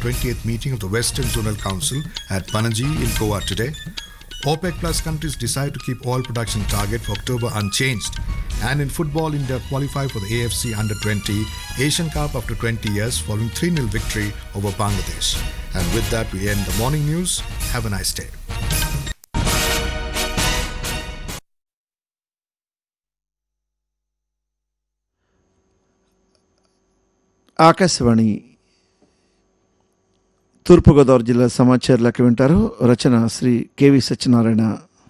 20th meeting of the Western Zonal Council at Panaji in Goa today. OPEC Plus countries decide to keep oil production target for October unchanged. And in football, India qualify for the AFC Under 20 Asian Cup after 20 years following 3 0 victory over Bangladesh. And with that, we end the morning news. Have a nice day. Akashvani తూర్పుగోదావరి జిల్లా సమాచారాలకు వింటారు రచన Shri KV Satyanarayana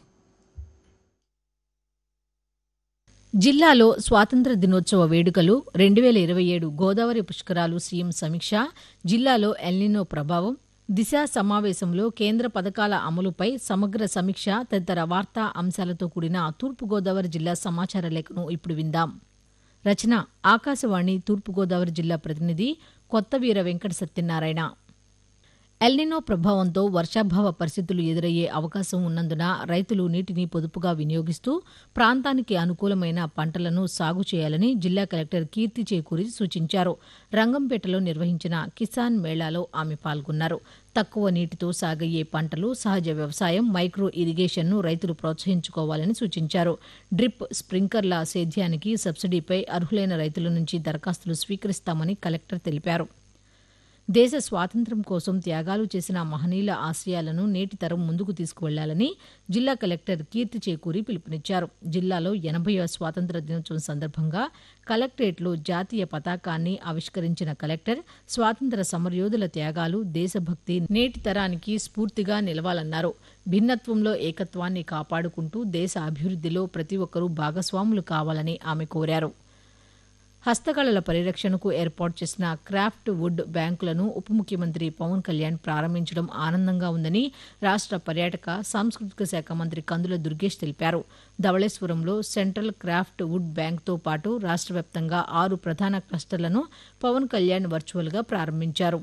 జిల్లాలో స్వాతంత్ర దినోత్సవ వేడుకలు రెండు వేల ఇరవై ఏడు గోదావరి పుష్కరాలు సీఎం సమీక్ష జిల్లాలో ఎల్నినో ప్రభావం దిశ సమావేశంలో కేంద్ర పథకాల అమలుపై సమగ్ర సమీక్ష తదితర వార్తా అంశాలతో కూడిన తూర్పుగోదావరి జిల్లా సమాచార లేఖను ఇప్పుడు విందాం రచన ఆకాశవాణి తూర్పుగోదావరి జిల్లా ప్రతినిధి కొత్త వీర వెంకట సత్యనారాయణ ఎల్నినో ప్రభావంతో వర్షాభావ పరిస్థితులు ఎదురయ్యే అవకాశం ఉన్నందున రైతులు నీటిని పొదుపుగా వినియోగిస్తూ ప్రాంతానికి అనుకూలమైన పంటలను సాగు చేయాలని జిల్లా కలెక్టర్ కీర్తి చేకూరి సూచించారు రంగంపేటలో నిర్వహించిన కిసాన్ మేళాలో ఆమె పాల్గొన్నారు తక్కువ నీటితో సాగయ్యే పంటలు సహజ వ్యవసాయం మైక్రో ఇరిగేషన్ను రైతులు ప్రోత్సహించుకోవాలని సూచించారు డ్రిప్ స్ప్రింకర్ల సేద్యానికి సబ్సిడీపై అర్హులైన రైతుల నుంచి దరఖాస్తులు స్వీకరిస్తామని కలెక్టర్ తెలిపారు దేశ స్వాతంత్ర్యం కోసం త్యాగాలు చేసిన మహనీయుల ఆశయాలను నేటి తరం ముందుకు తీసుకువెళ్లాలని జిల్లా కలెక్టర్ కీర్తి చేకూరి పిలుపునిచ్చారు జిల్లాలో ఎనభైవ స్వాతంత్ర దినోత్సవం సందర్భంగా కలెక్టరేట్లో జాతీయ పతాకాన్ని ఆవిష్కరించిన కలెక్టర్ స్వాతంత్ర సమరయోధుల త్యాగాలు దేశభక్తి నేటి తరానికి స్ఫూర్తిగా నిలవాలన్నారు భిన్నత్వంలో ఏకత్వాన్ని కాపాడుకుంటూ దేశ అభివృద్ధిలో ప్రతి ఒక్కరూ భాగస్వాములు కావాలని ఆమె కోరారు హస్తకళల పరిరక్షణకు ఏర్పాటు చేసిన క్రాఫ్ట్ వుడ్ బ్యాంకులను ఉప ముఖ్యమంత్రి పవన్ కళ్యాణ్ ప్రారంభించడం ఆనందంగా ఉందని రాష్ట్ర పర్యాటక సాంస్కృతిక శాఖ మంత్రి కందుల దుర్గేష్ తెలిపారు ధవళేశ్వరంలో సెంట్రల్ క్రాఫ్ట్ వుడ్ బ్యాంక్తో పాటు రాష్ట్ర వ్యాప్తంగా ఆరు ప్రధాన క్లస్టర్లను పవన్ కళ్యాణ్ వర్చువల్గా ప్రారంభించారు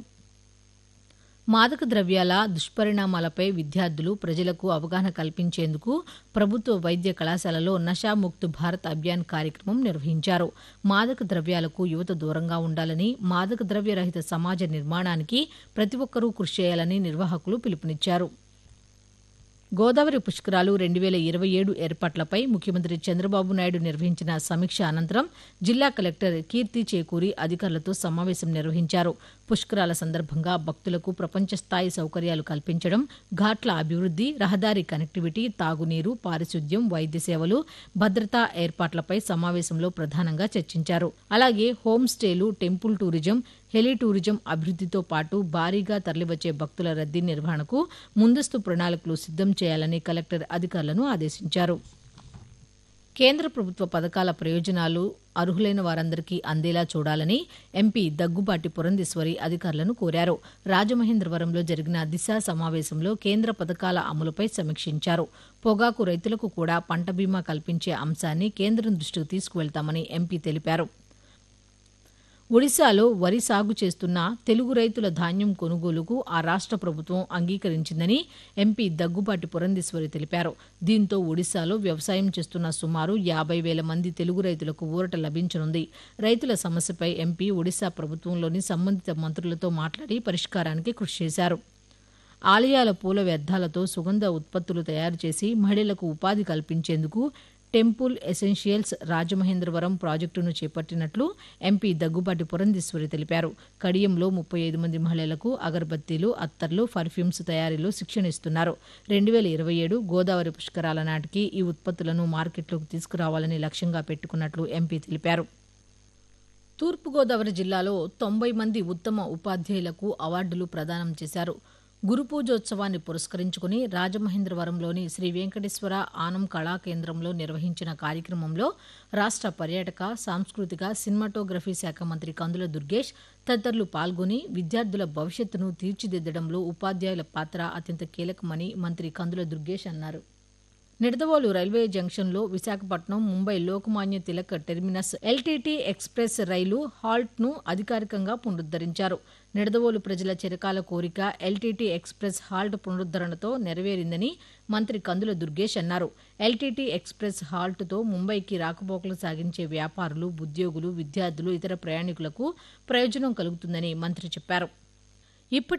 మాదక ద్రవ్యాల దుష్పరిణామాలపై విద్యార్థులు ప్రజలకు అవగాహన కల్పించేందుకు ప్రభుత్వ వైద్య కళాశాలలో నషాముక్త్ భారత్ అభియాన్ కార్యక్రమం నిర్వహించారు మాదక ద్రవ్యాలకు యువత దూరంగా ఉండాలని మాదక ద్రవ్య రహిత సమాజ నిర్మాణానికి ప్రతి ఒక్కరూ కృషి చేయాలని నిర్వాహకులు పిలుపునిచ్చారు గోదావరి పుష్కరాలు రెండు వేల ఇరవై ఏడు ఏర్పాట్లపై ముఖ్యమంత్రి చంద్రబాబు నాయుడు నిర్వహించిన సమీక్ష అనంతరం జిల్లా కలెక్టర్ కీర్తి చేకూరి అధికారులతో సమావేశం నిర్వహించారు పుష్కరాల సందర్భంగా భక్తులకు ప్రపంచ స్థాయి సౌకర్యాలు కల్పించడం ఘాట్ల అభివృద్ధి రహదారి కనెక్టివిటీ తాగునీరు పారిశుద్ధ్యం వైద్య సేవలు భద్రతా ఏర్పాట్లపై సమావేశంలో ప్రధానంగా చర్చించారు అలాగే హోమ్ స్టేలు టెంపుల్ టూరిజం హెలి టూరిజం అభివృద్ధితో పాటు భారీగా తరలివచ్చే భక్తుల రద్దీ నిర్వహణకు ముందస్తు ప్రణాళికలు సిద్ధం చేయాలని కలెక్టర్ అధికారులను ఆదేశించారు కేంద్ర ప్రభుత్వ పథకాల ప్రయోజనాలు అర్హులైన వారందరికీ అందేలా చూడాలని ఎంపీ దగ్గుబాటి పురంధేశ్వరి అధికారులను కోరారు రాజమహేంద్రవరంలో జరిగిన దిశ సమావేశంలో కేంద్ర పథకాల అమలుపై సమీక్షించారు పొగాకు రైతులకు కూడా పంట బీమా కల్పించే అంశాన్ని కేంద్రం దృష్టికి తీసుకువెళ్తామని ఎంపీ తెలిపారు ఒడిశాలో వరి సాగు చేస్తున్న తెలుగు రైతుల ధాన్యం కొనుగోలుకు ఆ రాష్ట్ర ప్రభుత్వం అంగీకరించిందని ఎంపీ దగ్గుబాటి పురంధేశ్వరి తెలిపారు దీంతో ఒడిశాలో వ్యవసాయం చేస్తున్న సుమారు యాభై వేల మంది తెలుగు రైతులకు ఊరట లభించనుంది రైతుల సమస్యపై ఎంపీ ఒడిశా ప్రభుత్వంలోని సంబంధిత మంత్రులతో మాట్లాడి పరిష్కారానికి కృషి చేశారు ఆలయాల పూల వ్యర్థాలతో సుగంధ ఉత్పత్తులు తయారు చేసి మహిళలకు ఉపాధి కల్పించేందుకు టెంపుల్ ఎసెన్షియల్స్ రాజమహేంద్రవరం ప్రాజెక్టును చేపట్టినట్లు ఎంపీ దగ్గుబాటి పురంధేశ్వరి తెలిపారు కడియంలో ముప్పై ఐదు మంది మహిళలకు అగరబత్తీలు అత్తర్లు పర్ఫ్యూమ్స్ తయారీలో శిక్షణ ఇస్తున్నారు రెండు వేల ఇరవై ఏడు గోదావరి పుష్కరాల నాటికి ఈ ఉత్పత్తులను మార్కెట్లోకి తీసుకురావాలని లక్ష్యంగా పెట్టుకున్నట్లు ఎంపీ తెలిపారు తూర్పుగోదావరి జిల్లాలో తొంభై మంది ఉత్తమ ఉపాధ్యాయులకు అవార్డులు ప్రదానం చేశారు గురు పూజోత్సవాన్ని పురస్కరించుకుని రాజమహేంద్రవరంలోని శ్రీ వెంకటేశ్వర ఆనం కళా కేంద్రంలో నిర్వహించిన కార్యక్రమంలో రాష్ట్ర పర్యాటక సాంస్కృతిక సినిమాటోగ్రఫీ శాఖ మంత్రి కందుల దుర్గేష్ తదితరులు పాల్గొని విద్యార్థుల భవిష్యత్తును తీర్చిదిద్దడంలో ఉపాధ్యాయుల పాత్ర అత్యంత కీలకమని మంత్రి కందుల దుర్గేష్ అన్నారు నిడదవోలు రైల్వే జంక్షన్లో Visakhapatnam Mumbai Lokmanya Tilak terminus LTT express రైలు హాల్ట్ను అధికారికంగా పునరుద్దరించారు నిడదవోలు ప్రజల చిరకాల కోరిక ఎల్టీటీ ఎక్స్ప్రెస్ హాల్ట్ పునరుద్దరణతో నెరవేరిందని మంత్రి కందుల దుర్గేష్ అన్నారు ఎల్టీటీ ఎక్స్ప్రెస్ హాల్ట్తో ముంబైకి రాకపోకలు సాగించే వ్యాపారులు ఉద్యోగులు విద్యార్థులు ఇతర ప్రయాణికులకు ప్రయోజనం కలుగుతుందని మంత్రి చెప్పారు ఇప్పటి